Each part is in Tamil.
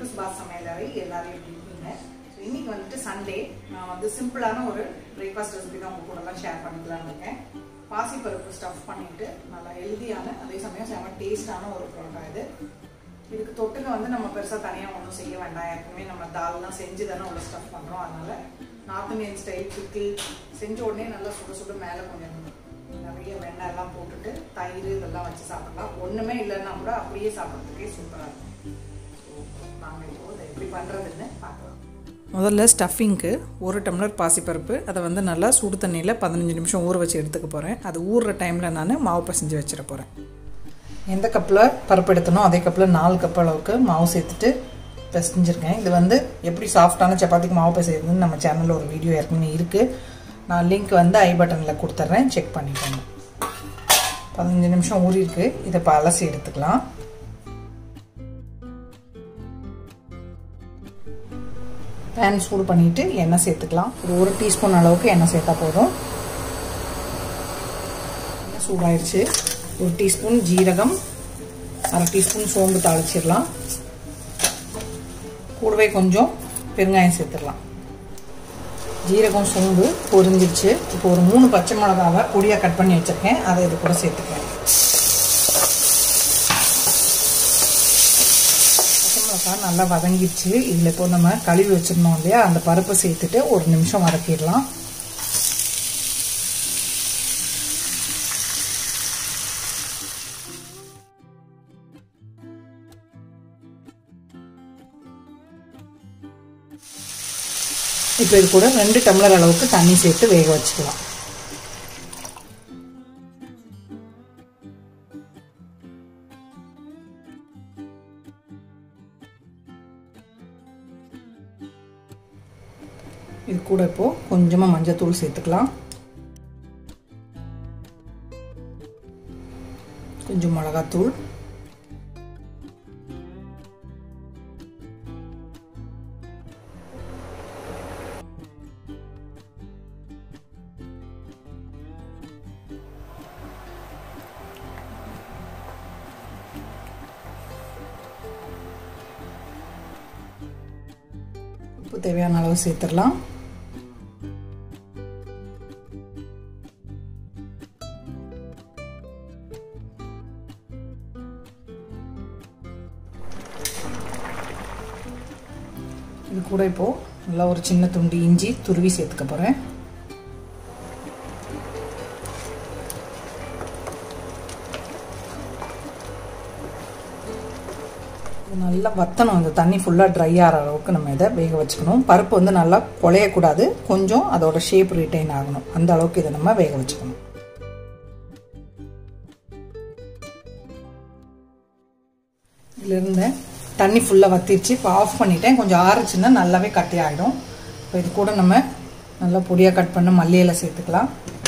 டு சுபாஷ் சமையலறை எல்லாரும் எப்படி இருக்கீங்க ஸோ இன்னைக்கு வந்துட்டு சண்டே நான் வந்து சிம்பிளான ஒரு பிரேக்ஃபாஸ்ட் ரெசிபி தான் உங்க கூடலாம் ஷேர் பண்ணிக்கலாம்னு இருக்கேன் பாசிப்பருப்பு ஸ்டஃப் பண்ணிட்டு நல்லா ஹெல்தியான அதே சமயம் செம டேஸ்டான ஒரு ப்ராடக்ட் இது இதுக்கு தொட்டுக்க வந்து நம்ம பெருசாக தனியாக ஒன்றும் செய்ய வேண்டாம் எப்பவுமே நம்ம தால்லாம் செஞ்சு தானே உள்ள ஸ்டஃப் பண்ணுறோம் அதனால நார்த் இந்தியன் ஸ்டைல் பிக்கிள் செஞ்ச உடனே நல்லா சுட சுட மேலே கொஞ்சம் நிறைய வெண்ணெய் எல்லாம் போட்டுட்டு தயிர் இதெல்லாம் வச்சு சாப்பிடலாம் ஒன்றுமே இல்லைன்னா கூட அப்படியே சாப்பிட்றதுக்கே சூப்பராக இருக்கும் ஸோ நாங்கள் இப்போ இதை எப்படி பண்ணுறதுன்னு பார்க்கலாம் முதல்ல ஸ்டஃபிங்க்கு ஒரு டம்ளர் பாசிப்பருப்பு அதை வந்து நல்லா சுடு தண்ணியில் பதினஞ்சு நிமிஷம் ஊற வச்சு எடுத்துக்க போகிறேன் அது ஊறுற டைமில் நான் மாவு பசைஞ்சு வச்சிட போகிறேன் எந்த கப்பில் பருப்பு எடுத்தனோ அதே கப்பில் நாலு கப் அளவுக்கு மாவு சேர்த்துட்டு பிசைஞ்சிருக்கேன் இது வந்து எப்படி சாஃப்டான சப்பாத்திக்கு மாவு பிசைறதுன்னு நம்ம சேனலில் ஒரு வீடியோ ஏற்கனவே இருக்குது நான் லிங்க் வந்து ஐ பட்டனில் கொடுத்துட்றேன் செக் பண்ணிக்கோங்க பதினஞ்சு நிமிஷம் ஊறிருக்கு இதை இப்போ அலசி எடுத்துக்கலாம் பேன் சூடு பண்ணிவிட்டு எண்ணெய் சேர்த்துக்கலாம் ஒரு ஒரு டீஸ்பூன் அளவுக்கு எண்ணெய் சேர்த்தா போதும் எண்ணெய் சூடாயிருச்சு ஒரு டீஸ்பூன் ஜீரகம் அரை டீஸ்பூன் சோம்பு தாளிச்சிடலாம் கூடவே கொஞ்சம் பெருங்காயம் சேர்த்துடலாம் ஜீரகம் சோம்பு பொரிஞ்சிருச்சு இப்போ ஒரு மூணு பச்சை மிளகாவை பொடியாக கட் பண்ணி வச்சுருக்கேன் அதை இது கூட சேர்த்துக்கிறேன் பச்சை மிளகா நல்லா வதங்கிடுச்சு இதில் இப்போ நம்ம கழுவி வச்சிருந்தோம் இல்லையா அந்த பருப்பை சேர்த்துட்டு ஒரு நிமிஷம் வதக்கிடலாம் இப்போ இது கூட ரெண்டு டம்ளர் அளவுக்கு தண்ணி சேர்த்து வேக வச்சுக்கலாம் இது கூட இப்போ கொஞ்சமாக மஞ்சத்தூள் சேர்த்துக்கலாம் கொஞ்சம் மிளகாத்தூள் உப்பு தேவையான அளவு சேர்த்துடலாம் இது கூட இப்போ நல்லா ஒரு சின்ன துண்டு இஞ்சி துருவி சேர்த்துக்க போகிறேன் நல்லா வத்தணும் அந்த தண்ணி ஃபுல்லாக ட்ரை ஆகிற அளவுக்கு நம்ம இதை வேக வச்சுக்கணும் பருப்பு வந்து நல்லா குழையக்கூடாது கொஞ்சம் அதோட ஷேப் ரிட்டைன் ஆகணும் அந்த அளவுக்கு இதை நம்ம வேக வச்சுக்கணும் இதில் இருந்த தண்ணி ஃபுல்லாக வத்திருச்சு இப்போ ஆஃப் பண்ணிட்டேன் கொஞ்சம் ஆறுச்சுன்னா நல்லாவே கட்டி ஆகிடும் இப்போ இது கூட நம்ம நல்லா பொடியாக கட் பண்ண மல்லியில் சேர்த்துக்கலாம்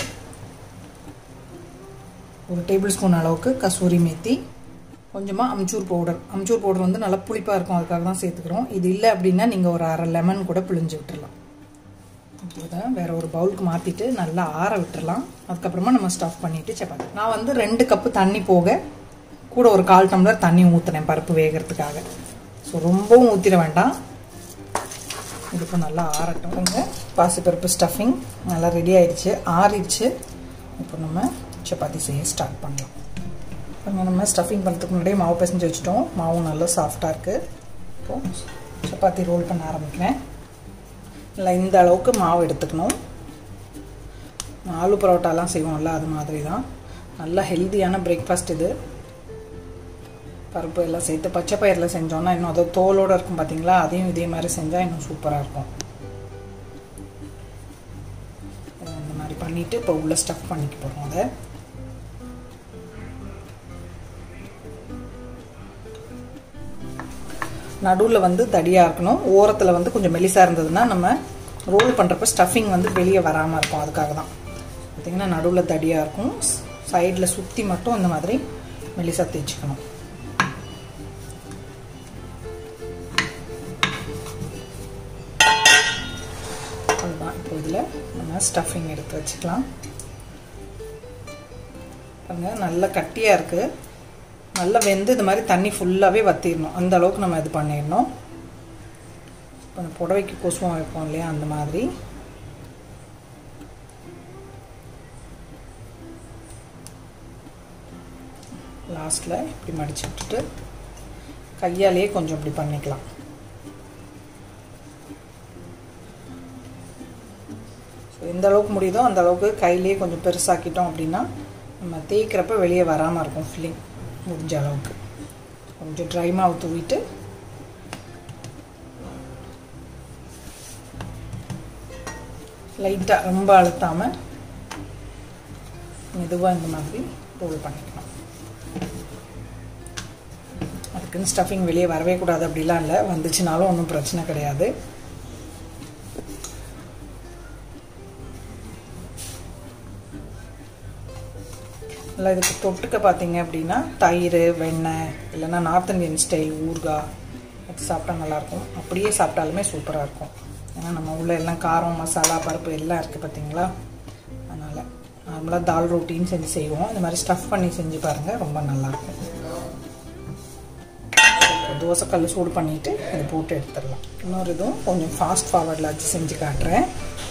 ஒரு டேபிள் ஸ்பூன் அளவுக்கு கசூரி மேத்தி கொஞ்சமாக அம்ச்சூர் பவுடர் அம்ச்சூர் பவுடர் வந்து நல்லா புளிப்பாக இருக்கும் அதுக்காக தான் சேர்த்துக்கிறோம் இது இல்லை அப்படின்னா நீங்கள் ஒரு அரை லெமன் கூட பிழிஞ்சு விட்டுறலாம் இப்போ வேற ஒரு பவுலுக்கு மாற்றிட்டு நல்லா ஆற விட்டுறலாம் அதுக்கப்புறமா நம்ம ஸ்டஃப் பண்ணிவிட்டு சப்பாத்தி நான் வந்து ரெண்டு கப்பு தண்ணி போக கூட ஒரு கால் டம்ளர் தண்ணி ஊற்றுனேன் பருப்பு வேகிறதுக்காக ஸோ ரொம்பவும் ஊற்றிட வேண்டாம் இது இப்போ நல்லா ஆறட்டும் பாசிப்பருப்பு ஸ்டஃபிங் நல்லா ரெடி ஆயிடுச்சு ஆறிடுச்சு இப்போ நம்ம சப்பாத்தி செய்ய ஸ்டார்ட் பண்ணலாம் இப்போ நம்ம ஸ்டஃபிங் பண்ணுறதுக்கு முன்னாடியே மாவு பிசைஞ்சு வச்சுட்டோம் மாவும் நல்லா சாஃப்டாக இருக்குது இப்போது சப்பாத்தி ரோல் பண்ண ஆரம்பிக்கிறேன் இல்லை இந்த அளவுக்கு மாவு எடுத்துக்கணும் ஆலு பரோட்டாலாம் செய்வோம்ல அது மாதிரி தான் நல்லா ஹெல்த்தியான பிரேக்ஃபாஸ்ட் இது பருப்பு எல்லாம் சேர்த்து பச்சை பயிரில் செஞ்சோன்னா இன்னும் அது தோலோடு இருக்கும் பார்த்தீங்களா அதையும் இதே மாதிரி செஞ்சால் இன்னும் சூப்பராக இருக்கும் இந்த மாதிரி பண்ணிவிட்டு இப்போ உள்ள ஸ்டஃப் பண்ணிக்க போகிறோம் அதை நடுவில் வந்து தடியாக இருக்கணும் ஓரத்தில் வந்து கொஞ்சம் மெலிசாக இருந்ததுன்னா நம்ம ரோல் பண்ணுறப்ப ஸ்டஃபிங் வந்து வெளியே வராமல் இருக்கும் அதுக்காக தான் பார்த்திங்கன்னா நடுவில் தடியாக இருக்கும் சைடில் சுற்றி மட்டும் இந்த மாதிரி மெலிசாக தேய்ச்சிக்கணும் அதுதான் இப்போ இதில் நம்ம ஸ்டஃபிங் எடுத்து வச்சுக்கலாம் பாருங்கள் நல்லா கட்டியாக இருக்குது நல்லா வெந்து இது மாதிரி தண்ணி ஃபுல்லாகவே வற்றிடணும் அந்த அளவுக்கு நம்ம இது பண்ணிடணும் இப்போ அந்த புடவைக்கு கொசுவம் வைப்போம் இல்லையா அந்த மாதிரி லாஸ்ட்டில் இப்படி மடிச்சு விட்டுட்டு கையாலேயே கொஞ்சம் இப்படி பண்ணிக்கலாம் ஸோ எந்த அளவுக்கு முடியுதோ அந்த அளவுக்கு கையிலேயே கொஞ்சம் பெருசாக்கிட்டோம் அப்படின்னா நம்ம தேய்க்கிறப்ப வெளியே வராமல் இருக்கும் ஃபில்லிங் முடிஞ்ச அளவுக்கு கொஞ்சம் ட்ரை மாவு தூவிட்டு லைட்டாக ரொம்ப அழுத்தாமல் மெதுவாக இந்த மாதிரி ரோல் பண்ணிக்கலாம் அதுக்குன்னு ஸ்டஃபிங் வெளியே வரவே கூடாது அப்படிலாம் இல்லை வந்துச்சுனாலும் ஒன்றும் பிரச்சனை கிடையாது இல்லை இதுக்கு தொட்டுக்க பார்த்தீங்க அப்படின்னா தயிர் வெண்ணெய் இல்லைன்னா நார்த் இந்தியன் ஸ்டைல் ஊறுகாய் வச்சு சாப்பிட்டா நல்லாயிருக்கும் அப்படியே சாப்பிட்டாலுமே சூப்பராக இருக்கும் ஏன்னா நம்ம உள்ள எல்லாம் காரம் மசாலா பருப்பு எல்லாம் இருக்குது பார்த்தீங்களா அதனால் நார்மலாக தால் ரொட்டின்னு செஞ்சு செய்வோம் இந்த மாதிரி ஸ்டஃப் பண்ணி செஞ்சு பாருங்கள் ரொம்ப நல்லாயிருக்கும் தோசைக்கல் சூடு பண்ணிவிட்டு இது போட்டு எடுத்துடலாம் இன்னொரு இதுவும் கொஞ்சம் ஃபாஸ்ட் ஃபார்வர்டில் வச்சு செஞ்சு காட்டுறேன்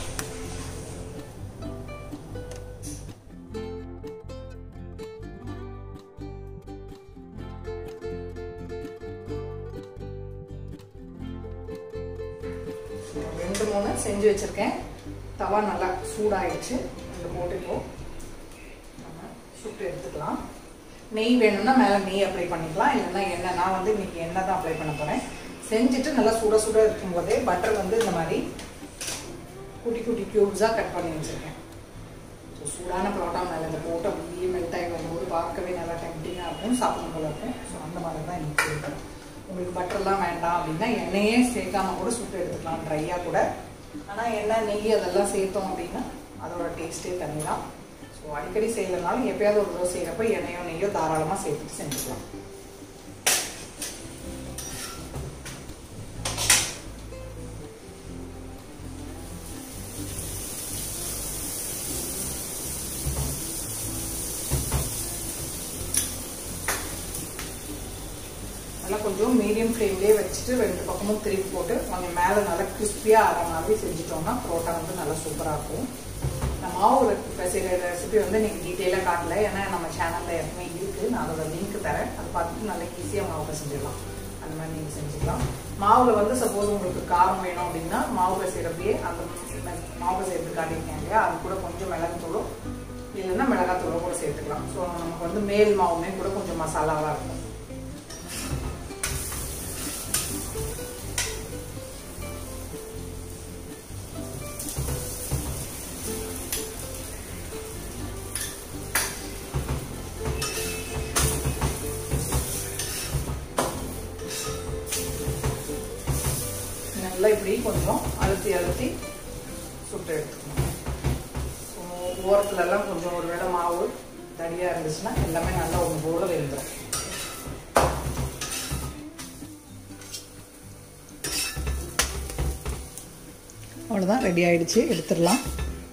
ரெண்டு மூணு செஞ்சு வச்சுருக்கேன் தவா நல்லா சூடாயிடுச்சு அதில் போட்டு இப்போ நம்ம சுட்டு எடுத்துக்கலாம் நெய் வேணும்னா மேலே நெய் அப்ளை பண்ணிக்கலாம் இல்லைன்னா எண்ணெய் நான் வந்து இன்னைக்கு எண்ணெய் தான் அப்ளை பண்ண போகிறேன் செஞ்சுட்டு நல்லா சுட சுட இருக்கும்போதே பட்டர் வந்து இந்த மாதிரி குட்டி குட்டி க்யூப்ஸாக கட் பண்ணி வச்சுருக்கேன் ஸோ சூடான பரோட்டா மேலே இந்த போட்டு அப்படியே மெல்ட் ஆகி வரும்போது பார்க்கவே நல்லா டெம்டிங்காக இருக்கும் சாப்பிடும் போல இருக்கும் ஸோ அந்த மாதிரி தான் எனக்கு இருக்கும் உங்களுக்கு பட்டர்லாம் வேண்டாம் அப்படின்னா எண்ணெயே சேர்க்காம கூட சுட்டு எடுத்துக்கலாம் ட்ரையாக கூட ஆனால் எண்ணெய் நெய் அதெல்லாம் சேர்த்தோம் அப்படின்னா அதோட டேஸ்ட்டே தனி தான் ஸோ அடிக்கடி செய்யலைனாலும் எப்பயாவது ஒரு தடவை செய்கிறப்ப எண்ணெயோ நெய்யோ தாராளமாக சேர்த்துட்டு செஞ்சுக்கலாம் நல்லா கொஞ்சம் மீடியம் ஃப்ளேம்லேயே வச்சுட்டு ரெண்டு பக்கமும் திருப்பி போட்டு கொஞ்சம் மேலே நல்லா கிறிஸ்பியாக ஆகிற மாதிரி செஞ்சுட்டோம்னா புரோட்டா வந்து நல்லா சூப்பராக இருக்கும் நான் மாவு செய்கிற ரெசிபி வந்து நீங்கள் டீட்டெயிலாக காட்டல ஏன்னா நம்ம சேனலில் எப்பவுமே இருக்குது நான் அதோட லிங்க் தரேன் அதை பார்த்துட்டு நல்லா ஈஸியாக மாவு செஞ்சிடலாம் அந்த மாதிரி நீங்கள் செஞ்சுக்கலாம் மாவில் வந்து சப்போஸ் உங்களுக்கு காரம் வேணும் அப்படின்னா மாவு பிசைகிறப்பயே அந்த மாவு பிசைறது காட்டியிருக்கேன் இல்லையா அது கூட கொஞ்சம் மிளகுத்தூளும் இல்லைன்னா மிளகாத்தூளும் கூட சேர்த்துக்கலாம் ஸோ நமக்கு வந்து மேல் மாவுமே கூட கொஞ்சம் மசாலாவாக இருக்கும் நல்லா இப்படி கொஞ்சம் அழுத்தி அழுத்தி சுட்டு எடுத்துக்கணும் ஸோ ஓரத்துலலாம் கொஞ்சம் ஒரு வேளை மாவு தடியாக இருந்துச்சுன்னா எல்லாமே நல்லா ஒன்று போல வெந்துடும் அவ்வளோதான் ரெடி ஆயிடுச்சு எடுத்துடலாம்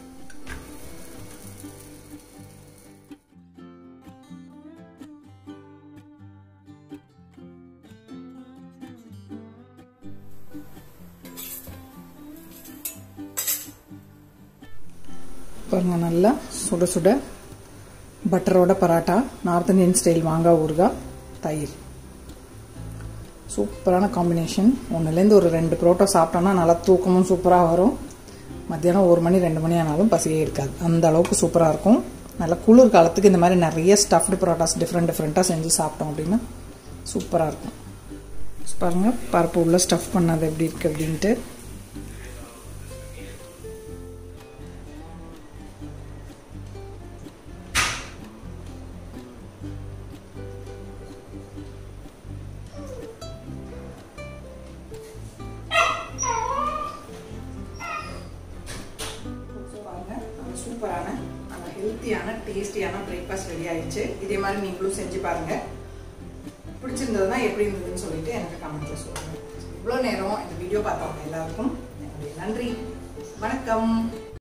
பாருங்க நல்லா சுட சுட பட்டரோட பராட்டா நார்த் இந்தியன் ஸ்டைல் மாங்காய் ஊறுகாய் தயிர் சூப்பரான காம்பினேஷன் ஒன்றுலேருந்து ஒரு ரெண்டு புரோட்டா சாப்பிட்டோன்னா நல்லா தூக்கமும் சூப்பராக வரும் மத்தியானம் ஒரு மணி ரெண்டு மணி ஆனாலும் பசியே இருக்காது அந்த அளவுக்கு சூப்பராக இருக்கும் நல்லா குளிர் காலத்துக்கு இந்த மாதிரி நிறைய ஸ்டஃப்டு பரோட்டாஸ் டிஃப்ரெண்ட் டிஃப்ரெண்ட்டாக செஞ்சு சாப்பிட்டோம் அப்படின்னா சூப்பராக இருக்கும் பாருங்கள் பருப்பு உள்ள ஸ்டஃப் பண்ணது எப்படி இருக்குது அப்படின்ட்டு சூப்பரான நல்ல ஹெல்த்தியான டேஸ்டியான பிரேக்ஃபாஸ்ட் ரெடி ஆயிடுச்சு இதே மாதிரி நீங்களும் செஞ்சு பாருங்க பிடிச்சிருந்ததுன்னா எப்படி இருந்ததுன்னு சொல்லிட்டு எனக்கு கமெண்ட்ல சொல்லுங்க இவ்வளோ நேரம் இந்த வீடியோ பார்த்தவங்க எல்லாருக்கும் என்னுடைய நன்றி வணக்கம்